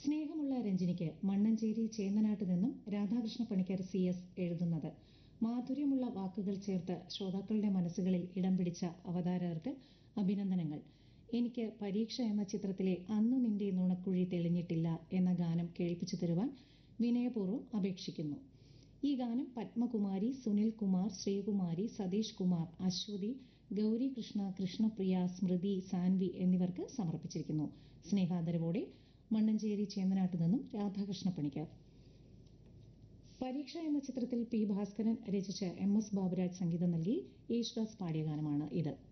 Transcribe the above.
സ്നേഹമുള്ള രഞ്ജിനിക്ക് മണ്ണഞ്ചേരി ചേന്നനാട്ട് നിന്നും Radhakrishna Panicker C S എഴുതുന്നത് മാധുര്യമുള്ള വാക്കുകൾ ചേർത്ത് ശ്രോതാക്കളുടെ മനസ്സുകളിൽ ഇടം പിടിച്ച അവതാരകർക്ക് അഭിനന്ദനങ്ങൾ എനിക്ക് പരീക്ഷ എന്ന ചിത്രത്തിലെ അന്നു നിന്റെ നുണക്കുഴി തെളിഞ്ഞിട്ടില്ല എന്ന ഗാനം കേൾപ്പിച്ചു തരുവാൻ വിനയപൂർവ്വം അപേക്ഷിക്കുന്നു ഈ ഗാനം പത്മകുമാരി സുനിൽ കുമാർ ശ്രീകുമാരി സതീഷ് കുമാർ അശ്വതി ഗൗരി കൃഷ്ണ കൃഷ്ണപ്രിയ സ്മൃതി സാൻവി എന്നിവർക്ക് സമർപ്പിച്ചിരിക്കുന്നു സ്നേഹാദരവോടെ മണ്ണഞ്ചേരി ചേന്നനാട്ട് നിന്നും രാധാകൃഷ്ണ പണിക്കർ പരീക്ഷ എന്ന ചിത്രത്തിൽ പി ഭാസ്കരൻ രചിച്ച് എം എസ് ബാബുരാജ് സംഗീതം നൽകി യേശുദാസ് പാടിയ ഗാനമാണ് ഇത്